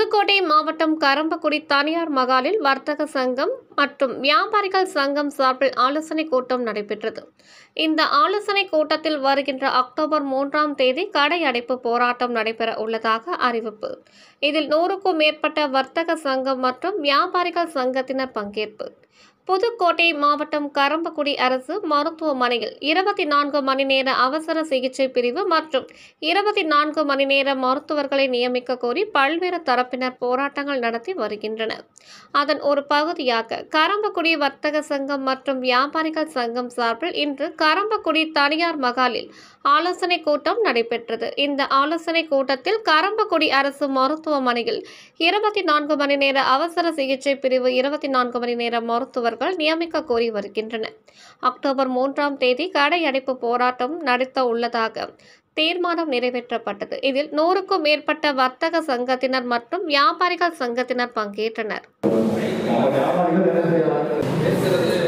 புதுக்கோட்டை மாவட்டம் கரம்பக்குடி தனியார் மகாலில் வர்த்தக சங்கம் மற்றும் வியாபாரிகள் சங்கம் சார்பில் ஆலோசனை கூட்டம் நடைபெற்றது இந்த ஆலோசனை கூட்டத்தில் வருகின்ற அக்டோபர் மூன்றாம் தேதி கடை அடைப்பு போராட்டம் நடைபெற உள்ளதாக அறிவிப்பு இதில் நூறுக்கும் மேற்பட்ட வர்த்தக சங்கம் மற்றும் வியாபாரிகள் சங்கத்தினர் பங்கேற்பு புதுக்கோட்டை மாவட்டம் கரம்பக்குடி அரசு மருத்துவமனையில் இருபத்தி நான்கு மணி நேர அவசர சிகிச்சை பிரிவு மற்றும் இருபத்தி நான்கு மணி நேர மருத்துவர்களை நியமிக்க கோரி பல்வேறு தரப்பினர் போராட்டங்கள் நடத்தி வருகின்றனர் அதன் ஒரு பகுதியாக கரம்பக்குடி வர்த்தக சங்கம் மற்றும் வியாபாரிகள் சங்கம் சார்பில் இன்று கரம்பக்குடி தனியார் மகாலில் ஆலோசனை கூட்டம் நடைபெற்றது இந்த ஆலோசனை கூட்டத்தில் கரம்பக்குடி அரசு மருத்துவமனையில் இருபத்தி நான்கு மணி நேர அவசர சிகிச்சை பிரிவு இருபத்தி நான்கு மணி நேர மருத்துவர்கள் நியமிக்க கோரி வருகின்றனர் அக்டோபர் மூன்றாம் தேதி கடை அடைப்பு போராட்டம் நடத்த உள்ளதாக தீர்மானம் நிறைவேற்றப்பட்டது இதில் நூறுக்கும் மேற்பட்ட வர்த்தக சங்கத்தினர் மற்றும் வியாபாரிகள் சங்கத்தினர் பங்கேற்றனர் வியாபாரிகள் என்ன செய்யலாம்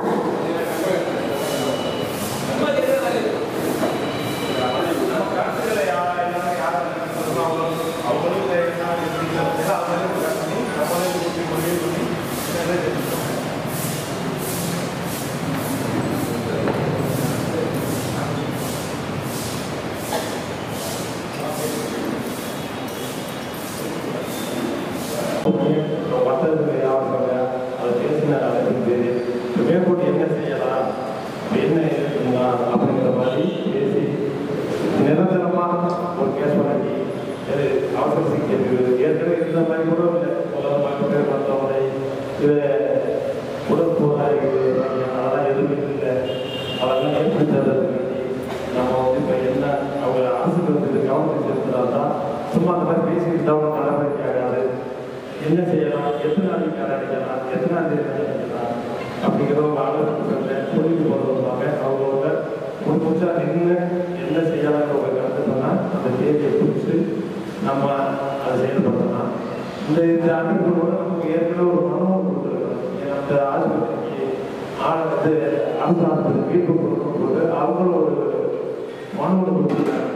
வட்டத்தில் யாருங்க அதை பேசின அளவுக்கு மேற்கொண்டு என்ன செய்யலாம் என்ன இருக்குங்களா அப்படிங்கிற மாதிரி பேசி நிரந்தரமாக ஒரு கேஸ் பண்ணி இது அவசர சிகிச்சை பிரிவு ஏற்கனவே இருந்த மாதிரி கூட இல்லை உலகம் பார்க்க பேர் மருத்துவமனை இது உடல் போராடிகள் அதெல்லாம் எதுவுமே இல்லை அதெல்லாம் எப்படி தர்றது நம்ம வந்து இப்போ என்ன அவங்க அரசுக்கு வந்து கவர்மெண்ட் செலுத்தினா சும்மா அந்த மாதிரி பேசிக்கிட்டு தான் நடவடிக்கை ஆகாது என்ன செய்யலாம் எத்தனை நாளைக்கு அடிக்கலாம் எத்தனை தேதி அடிக்கலாம் அப்படிங்கிற ஒரு ஆலோசனை சொல்லிட்டு போகிறவங்க அவங்களோட ஒரு புதுசா நின்று என்ன செய்யலாம்னு ஒரு கருத்து சொன்னால் அந்த தேதியை பிடிச்சி நம்ம அதை செயல்படுத்தலாம் இந்த இந்த அமைப்புகளோட நமக்கு ஏற்கனவே ஒரு மனமும் கொடுத்துருக்கோம் அந்த ஆஸ்பத்திரிக்கு ஆள் வந்து அரசு ஆஸ்பத்திரி மீட்பு கொடுக்கும் போது அவங்களும் ஒரு மனு கொடுத்துருக்காங்க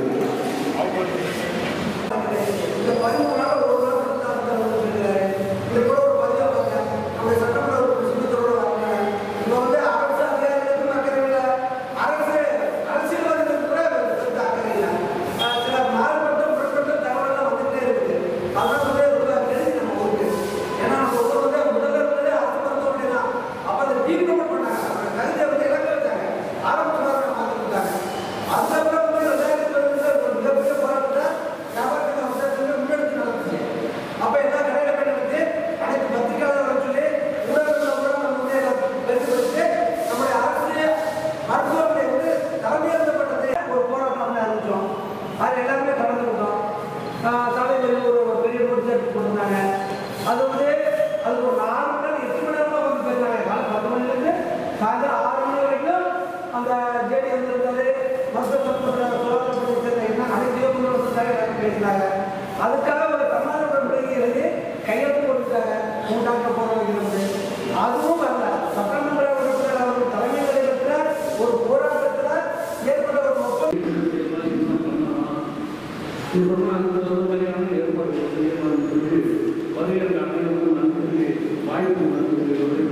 இந்த பதிமூணு நாள் ஒரு நாள் மட்டும் தான் வந்து அவர் சொல்லியிருக்காரு. இது கூட ஒரு பதிவா பார்த்தேன். நம்முடைய சட்டமன்ற உறுப்பினர் சுமதியோட வாங்க. இங்க வந்து அரசு அதிகாரிகளுக்கும் அக்கறை இல்லை. அரசு அரசியல்வாதிகளுக்கு கூட பெருத்த அக்கறை இல்லை. அஹ் சில மாறுபட்ட முரண்பட்ட தகவலெல்லாம் வந்துட்டே இருக்குது. அதெல்லாம் வந்து ரொம்ப கெடுதி நம்ம ஊருக்கு. ஏன்னா நம்ம ஊர் வந்து முதல்ல இருந்ததே அரசு மருத்துவமனை தான். அப்ப அதை டீப்ரமோட் பண்ணாங்க. அந்த கருத்தை வந்து இழக்க வச்சாங்க. ஆரம்ப சுகாதாரம் மாற்றிருக்காங்க. அதுக்கப்புறம் வந்து ரெண்டாயிரத்தி பதினஞ்சுல ஒரு மிகப்பெரிய போராட்டத்தை வியாபாரத்துக்கு அவசரத்துக்கு முன்னெடுத்து நடந்துச்சு. அப்ப என்ன கடையில போய் நடந்துச்சு? அனைத்து பத்திரிகையாளர்களை சொல்லி ஊடகங்கள்ல கூட நம்ம முன்னே பெருசு பெருசு நம்முடைய அரசு மருத்துவமனை வந்து தலைமையேற்கப்பட்டது ஒரு போராட்டம் வந்து ஆரம்பிச்சோம். அதுல எல்லாருமே கலந்துக்கிட்டோம். ஆஹ் தலைமையில் ஒரு ஒரு பெரிய நோட்டீஸ் எடுத்து போட்டிருந்தாங்க. அது வந்து அது ஒரு நாலு மணி நேரம், எட்டு மணி நேரமா வந்து பேசினாங்க. காலை பத்து மணில இருந்து சாயந்தரம் ஆறு மணி வரைக்கும் அந்த ஜேடி வந்திருந்தாரு மருத்துவ மருத்துவ சுகாதாரத்துறை சேர்ந்த என்ன அனைத்து இயக்குநர்கள் வந்தாங்க எல்லாரும் பேசினாங்க அதுக்காக ஒரு தன்னார்வ உடன்படிக்கை எழுதி கையெழுத்து போட்டுட்டாங்க மூணு டாக்டர் போட வைக்கிறது அதுவும் வரல சட்டமன்ற உறுப்பினர் அவர்கள் தலைமையில் நடைபெற்ற ஒரு போராட்டத்தில் ஏற்பட்ட ஒரு ஒப்பந்தம் இது வந்து அந்த மாதிரியான ஏற்பாடு வருகிற அனைவருக்கும் நன்றி வாய்ப்பு நன்றி